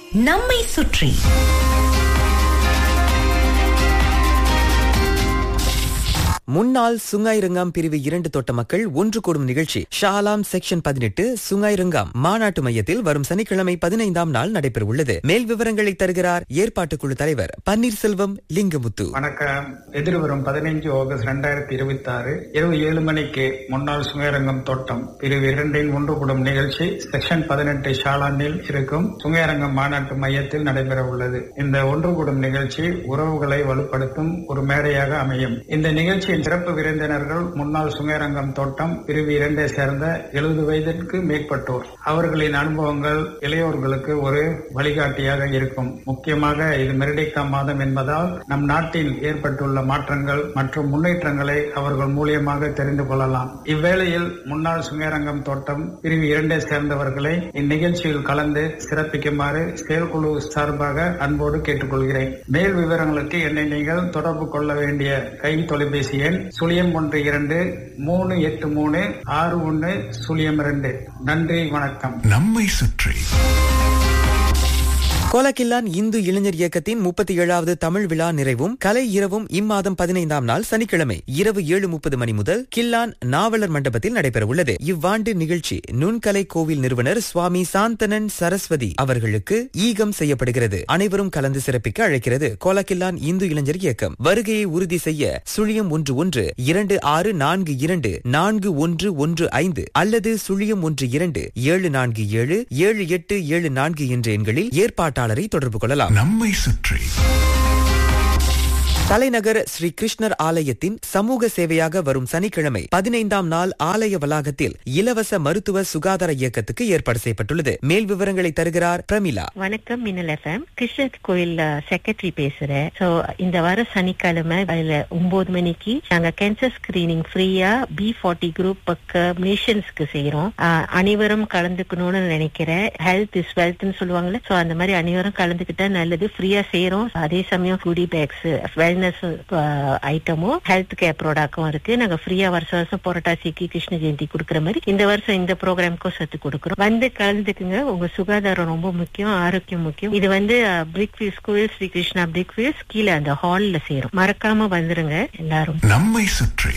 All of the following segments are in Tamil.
நம்மை சுற்றி முன்னாள் சுங்காய்ரங்காம் பிரிவு இரண்டு தோட்ட மக்கள் ஒன்று கூடும் நிகழ்ச்சி ஷாலாம் செக்ஷன் பதினெட்டு சுங்காய்ரங்காம் மாநாட்டு மையத்தில் வரும் சனிக்கிழமை பதினைந்தாம் நாள் நடைபெறவுள்ளது மேல் விவரங்களை தருகிறார் ஏற்பாட்டுக்குழு தலைவர் பன்னீர்செல்வம் லிங்கமுத்து வணக்கம் எதிர்வரும் பதினைஞ்சு ஆகஸ்ட் ரெண்டாயிரத்தி இருபத்தி ஆறு இரவு ஏழு மணிக்கு முன்னாள் சுங்கரங்கம் தோட்டம் பிரிவு இரண்டின் ஒன்று கூடும் நிகழ்ச்சி செக்ஷன் பதினெட்டு ஷாலானில் இருக்கும் சுங்கரங்கம் மாநாட்டு மையத்தில் நடைபெற உள்ளது இந்த ஒன்று கூடும் நிகழ்ச்சி உறவுகளை வலுப்படுத்தும் ஒரு மேடையாக அமையும் இந்த நிகழ்ச்சியின் சிறப்பு விருந்தினர்கள் முன்னாள் சுங்கரங்கம் தோட்டம் பிரிவு இரண்டை சேர்ந்த எழுபது வயதிற்கு மேற்பட்டோர் அவர்களின் அனுபவங்கள் இளையோர்களுக்கு ஒரு வழிகாட்டியாக இருக்கும் முக்கியமாக இது மெரிடிகா மாதம் என்பதால் நம் நாட்டில் ஏற்பட்டுள்ள மாற்றங்கள் மற்றும் முன்னேற்றங்களை அவர்கள் மூலியமாக தெரிந்து கொள்ளலாம் இவ்வேளையில் முன்னாள் சுங்கரங்கம் தோட்டம் பிரிவு இரண்டை சேர்ந்தவர்களை இந்நிகழ்ச்சியில் கலந்து சிறப்பிக்குமாறு செயற்குழு சார்பாக அன்போடு கேட்டுக்கொள்கிறேன் மேல் விவரங்களுக்கு என்னை நீங்கள் தொடர்பு கொள்ள வேண்டிய கை தொலைபேசி எண் சுழியம் ஒன்று இரண்டு மூணு எட்டு மூணு ஆறு ஒன்று சுழியம் இரண்டு நன்றி வணக்கம் நம்மை சுற்றி கோலக்கில்லான் இந்து இளைஞர் இயக்கத்தின் முப்பத்தி ஏழாவது தமிழ் விழா நிறைவும் கலை இரவும் இம்மாதம் பதினைந்தாம் நாள் சனிக்கிழமை இரவு ஏழு முப்பது மணி முதல் கில்லான் நாவலர் மண்டபத்தில் நடைபெறவுள்ளது இவ்வாண்டு நிகழ்ச்சி நுண்கலை கோவில் நிறுவனர் சுவாமி சாந்தனன் சரஸ்வதி அவர்களுக்கு ஈகம் செய்யப்படுகிறது அனைவரும் கலந்து சிறப்பிக்க அழைக்கிறது கோலக்கில்லான் இந்து இளைஞர் இயக்கம் வருகையை உறுதி செய்ய சுழியம் ஒன்று ஒன்று இரண்டு ஆறு நான்கு இரண்டு நான்கு ஒன்று ஒன்று ஐந்து அல்லது சுழியம் ஒன்று இரண்டு ஏழு நான்கு ஏழு ஏழு எட்டு ஏழு நான்கு என்ற எண்களில் ஏற்பாட்டாளரை தொடர்பு கொள்ளலாம் நம்மை சுற்றி தலைநகர் ஸ்ரீ கிருஷ்ணர் ஆலயத்தின் சமூக சேவையாக வரும் சனிக்கிழமை பதினைந்தாம் நாள் ஆலய வளாகத்தில் இலவச மருத்துவ சுகாதார இயக்கத்துக்கு ஏற்பாடு செய்யப்பட்டுள்ளது மேல் விவரங்களை தருகிறார் பிரமிளா வணக்கம் மின்னல் எஃப்எம் கிருஷ்ணர் கோயில் செக்ரட்டரி பேசுறேன் சோ இந்த வார சனிக்கிழமை அதுல ஒன்பது மணிக்கு நாங்க கேன்சர் ஸ்கிரீனிங் ஃப்ரீயா பி ஃபார்ட்டி குரூப் பக்கம் நேஷன்ஸ்க்கு செய்யறோம் ஆஹ், அனைவரும் கலந்துக்கணும்னு நினைக்கிறேன் ஹெல்த் இஸ் வெல்த்னு சொல்லுவாங்கல்ல சோ அந்த மாதிரி அனைவரும் கலந்துக்கிட்டா நல்லது ஃப்ரீயா செய்யறோம் அதே சமயம் குடி பேக்ஸ் வெல்னஸ் ஐட்டமும் ஹெல்த் கேர் ப்ராடக்டும் இருக்கு நாங்க ஃப்ரீயா வருஷம் வருஷம் புரட்டாசிக்கு கிருஷ்ண ஜெயந்தி கொடுக்குற மாதிரி இந்த வருஷம் இந்த ப்ரோக்ராம்க்கும் சேர்த்து கொடுக்குறோம் வந்து கலந்துக்குங்க உங்க சுகாதாரம் ரொம்ப முக்கியம் ஆரோக்கியம் முக்கியம் இது வந்து பிரிக்ஃபீல்ஸ் கோயில் ஸ்ரீ கிருஷ்ணா பிரிக்ஃபீல்ஸ் கீழே அந்த ஹால்ல சேரும் மறக்காம வந்துருங்க எல்லாரும் நம்மை சுற்றி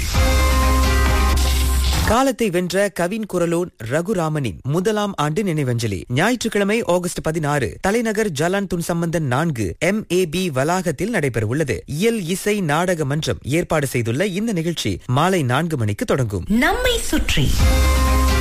காலத்தை வென்ற கவின் குரலோன் ரகுராமனின் முதலாம் ஆண்டு நினைவஞ்சலி ஞாயிற்றுக்கிழமை ஆகஸ்ட் பதினாறு தலைநகர் ஜலான் துன் சம்பந்தன் நான்கு எம் ஏ பி வளாகத்தில் நடைபெறவுள்ளது இயல் இசை நாடக மன்றம் ஏற்பாடு செய்துள்ள இந்த நிகழ்ச்சி மாலை நான்கு மணிக்கு தொடங்கும் நம்மை சுற்றி